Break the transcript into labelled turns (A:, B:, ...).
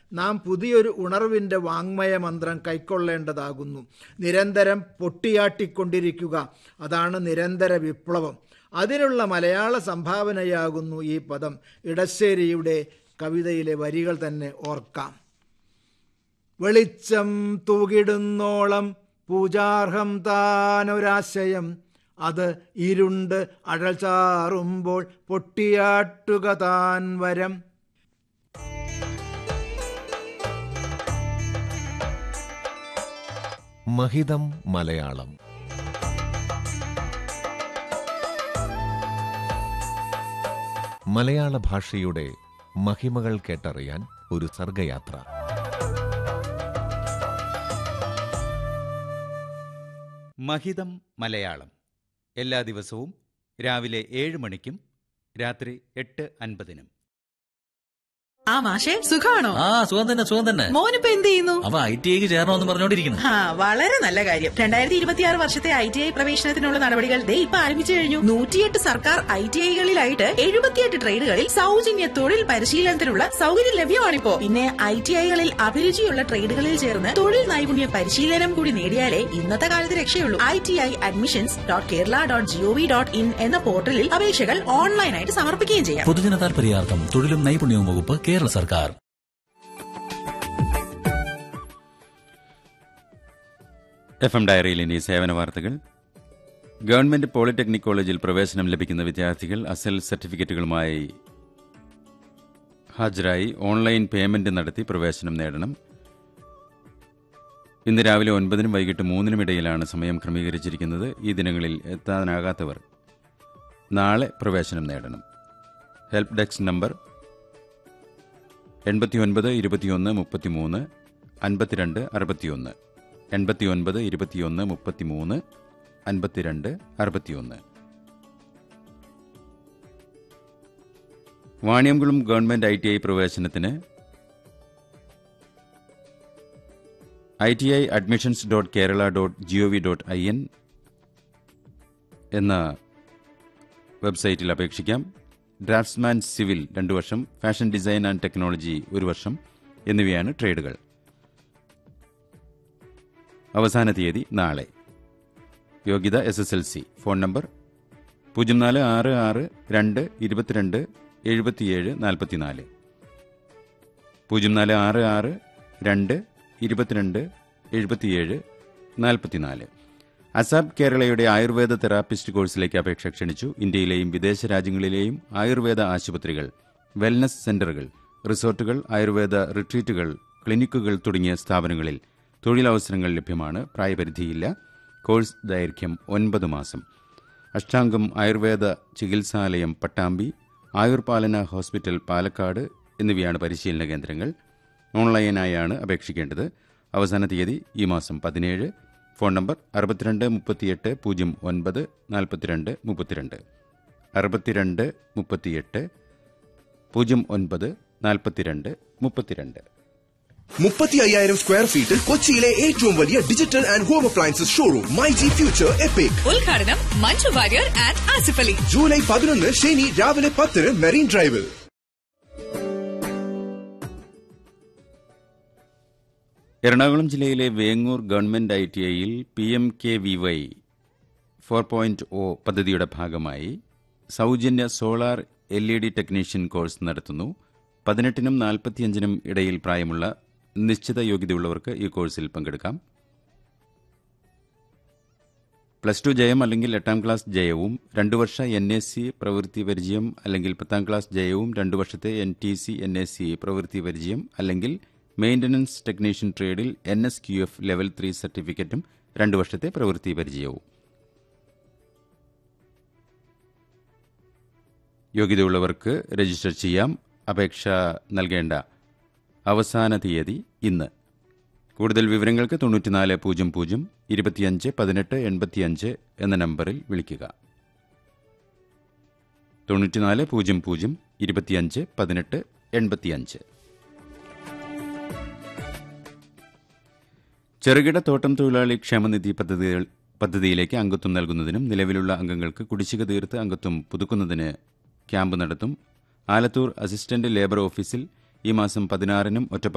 A: നാം പുതിയൊരു ഉണർവിൻ്റെ വാങ്മയ മന്ത്രം കൈക്കൊള്ളേണ്ടതാകുന്നു നിരന്തരം പൊട്ടിയാട്ടിക്കൊണ്ടിരിക്കുക അതാണ് നിരന്തര വിപ്ലവം അതിനുള്ള മലയാള സംഭാവനയാകുന്നു ഈ പദം ഇടശ്ശേരിയുടെ കവിതയിലെ വരികൾ തന്നെ ഓർക്കാം വെളിച്ചം തൂകിടുന്നോളം പൂജാർഹം താനൊരാശയം അത് ഇരുണ്ട് അഴൽ ചാറുമ്പോൾ പൊട്ടിയാട്ടുക താൻ വരം
B: മഹിതം മലയാളം മലയാള ഭാഷയുടെ മഹിമകൾ കേട്ടറിയാൻ ഒരു സർഗയാത്ര
C: മഹിതം മലയാളം എല്ലാ ദിവസവും രാവിലെ ഏഴ് മണിക്കും രാത്രി എട്ട് അൻപതിനും
D: ആ മാഷെ സുഖാണോ
E: ആ സുഖം തന്നെ സുഖം തന്നെ
D: മോനിപ്പോ എന്ത് ചെയ്യുന്നു
E: അവ ഐ ടി ഐക്ക് ചേരണമെന്ന് പറഞ്ഞോണ്ടിരിക്കുന്നു
D: ആ വളരെ നല്ല കാര്യം രണ്ടായിരത്തി ഇരുപത്തിയാറ് വർഷത്തെ ഐ ടി ഐ പ്രവേശനത്തിനുള്ള നടപടികൾ ദേ ഇപ്പൊ ആരംഭിച്ചു കഴിഞ്ഞു നൂറ്റിയെട്ട് സർക്കാർ ഐ ടി ഐകളിലായിട്ട് എഴുപത്തിയെട്ട് ട്രേഡുകളിൽ സൗജന്യ തൊഴിൽ പരിശീലനത്തിനുള്ള സൗകര്യം ലഭ്യമാണിപ്പോ പിന്നെ ഐ ടി ഐകളിൽ അഭിരുചിയുള്ള ട്രേഡുകളിൽ ചേർന്ന് തൊഴിൽ നൈപുണ്യ പരിശീലനം കൂടി നേടിയാലേ ഇന്നത്തെ കാലത്ത് രക്ഷയുള്ളൂ I T I admissions dot Kerala dot G O V dot in എന്ന പോർട്ടലിൽ അപേക്ഷകൾ ഓൺലൈനായിട്ട് സമർപ്പിക്കുകയും ചെയ്യാം
E: പൊതുജന താൽപര്യാർത്ഥം തൊഴിലും നൈപുണ്യവും വകുപ്പ് കേരള സർക്കാർ
C: എഫ് എം ഡയറിയിൽ ഇനി സേവന വാർത്തകൾ ഗവൺമെന്റ് പോളിടെക്നിക് കോളേജിൽ പ്രവേശനം ലഭിക്കുന്ന വിദ്യാർത്ഥികൾ അസൽ സർട്ടിഫിക്കറ്റുകളുമായി ഹാജരായി ഓൺലൈൻ പേയ്മെന്റ് നടത്തി പ്രവേശനം നേടണം ഇന്ന് രാവിലെ ഒൻപതിനും വൈകിട്ട് മൂന്നിനും ഇടയിലാണ് സമയം ക്രമീകരിച്ചിരിക്കുന്നത് ഈ ദിനങ്ങളിൽ എത്താനാകാത്തവർ നാളെ പ്രവേശനം നേടണം ഹെൽപ്പ് ഡെസ്ക് നമ്പർ എൺപത്തിയൊൻപത് ഇരുപത്തിയൊന്ന് മുപ്പത്തിമൂന്ന് അൻപത്തിരണ്ട് അറുപത്തിയൊന്ന് എൺപത്തിയൊൻപത് ഇരുപത്തിയൊന്ന് മുപ്പത്തിമൂന്ന് അൻപത്തിരണ്ട് അറുപത്തിയൊന്ന് Vaniyamkulam government I T I പ്രവേശനത്തിന് I T I admissions dot Kerala dot G O V dot I N എന്ന വെബ്സൈറ്റിൽ അപേക്ഷിക്കാം ഡ്രാഫ്റ്റ്സ്മാൻ സിവിൽ രണ്ടു വർഷം ഫാഷൻ ഡിസൈൻ ആൻഡ് ടെക്നോളജി ഒരു വർഷം എന്നിവയാണ് ട്രേഡുകൾ അവസാന തീയതി നാളെ യോഗ്യത S S L C phone number പൂജ്യം നാല് ആറ് ആറ് രണ്ട് ഇരുപത്തിരണ്ട് എഴുപത്തിയേഴ് നാൽപ്പത്തിനാല് പൂജ്യം നാല് ആറ് ആറ് രണ്ട് ഇരുപത്തിരണ്ട് എഴുപത്തിയേഴ് നാൽപ്പത്തിനാല് അസാബ് കേരളയുടെ ആയുർവേദ തെറാപ്പിസ്റ്റ് കോഴ്സിലേക്ക് അപേക്ഷ ക്ഷണിച്ചു ഇന്ത്യയിലെയും വിദേശ രാജ്യങ്ങളിലെയും ആയുർവേദ ആശുപത്രികൾ വെൽനസ് സെന്ററുകൾ റിസോർട്ടുകൾ ആയുർവേദ റിട്രീറ്റുകൾ ക്ലിനിക്കുകൾ തുടങ്ങിയ സ്ഥാപനങ്ങളിൽ തൊഴിലവസരങ്ങൾ ലഭ്യമാണ് പ്രായപരിധിയില്ല കോഴ്സ് ദൈർഘ്യം ഒൻപത് മാസം അഷ്ടാംഗം ആയുർവേദ ചികിത്സാലയം പട്ടാമ്പി ആയുർപാലന ഹോസ്പിറ്റൽ പാലക്കാട് എന്നിവയാണ് പരിശീലന കേന്ദ്രങ്ങൾ ഓൺലൈനായാണ് അപേക്ഷിക്കേണ്ടത് അവസാന തീയതി ഈ മാസം പതിനേഴ് ഫോൺ നമ്പർ അറുപത്തിരണ്ട് മുപ്പത്തിയെട്ട് പൂജ്യം ഒൻപത് നാൽപ്പത്തിരണ്ട് മുപ്പത്തിരണ്ട് അറുപത്തിരണ്ട് മുപ്പത്തിയെട്ട് പൂജ്യം ഒൻപത് നാൽപ്പത്തിരണ്ട് മുപ്പത്തിരണ്ട്
F: മുപ്പത്തി അയ്യായിരം സ്ക്വയർ ഫീറ്റിൽ കൊച്ചിയിലെ ഏറ്റവും വലിയ digital and home appliances showroom my G future epic
G: ഉദ്ഘാടനം മഞ്ജു വാര്യർ ആൻഡ് ആസിഫ് അലി
F: ജൂലൈ പതിനൊന്ന് ശനി രാവിലെ പത്തിന് മെറീൻ ഡ്രൈവിൽ
C: എറണാകുളം ജില്ലയിലെ വേങ്ങൂർ ഗവൺമെന്റ് ഐ ടി ഐയിൽ P M K V Y four point O പദ്ധതിയുടെ ഭാഗമായി സൗജന്യ solar L E D technician course നടത്തുന്നു പതിനെട്ടിനും നാൽപ്പത്തിയഞ്ചിനും ഇടയിൽ പ്രായമുള്ള നിശ്ചിത യോഗ്യതയുള്ളവർക്ക് ഈ കോഴ്സിൽ പങ്കെടുക്കാം പ്ലസ് ടു ജയം അല്ലെങ്കിൽ എട്ടാം ക്ലാസ് ജയവും രണ്ടു വർഷ എൻ എസ് സി പ്രവൃത്തി പരിചയം അല്ലെങ്കിൽ പത്താം ക്ലാസ് ജയവും രണ്ടു വർഷത്തെ N T C N S C പ്രവൃത്തി പരിചയം അല്ലെങ്കിൽ മെയിന്റനൻസ് ടെക്നീഷ്യൻ ട്രേഡിൽ N S Q F level three സർട്ടിഫിക്കറ്റും രണ്ടു വർഷത്തെ പ്രവൃത്തി പരിചയവും യോഗ്യതയുള്ളവർക്ക് രജിസ്റ്റർ ചെയ്യാം അപേക്ഷ നൽകേണ്ട അവസാന തീയതി ഇന്ന് കൂടുതൽ വിവരങ്ങൾക്ക് തൊണ്ണൂറ്റിനാല് പൂജ്യം പൂജ്യം ഇരുപത്തിയഞ്ച് പതിനെട്ട് എൺപത്തിയഞ്ച് എന്ന നമ്പറിൽ വിളിക്കുക തൊണ്ണൂറ്റിനാല് പൂജ്യം പൂജ്യം ഇരുപത്തിയഞ്ച് പതിനെട്ട് എൺപത്തിയഞ്ച് ചെറുകിട തോട്ടം തൊഴിലാളി ക്ഷേമനിധി പദ്ധതികൾ പദ്ധതിയിലേക്ക് അംഗത്വം നൽകുന്നതിനും നിലവിലുള്ള അംഗങ്ങൾക്ക് കുടിശ്ശിക തീർത്ത് അംഗത്വം പുതുക്കുന്നതിന് ക്യാമ്പ് നടത്തും ആലത്തൂർ അസിസ്റ്റന്റ് ലേബർ ഓഫീസിൽ ഈ മാസം പതിനാറിനും ഒറ്റപ്പാലം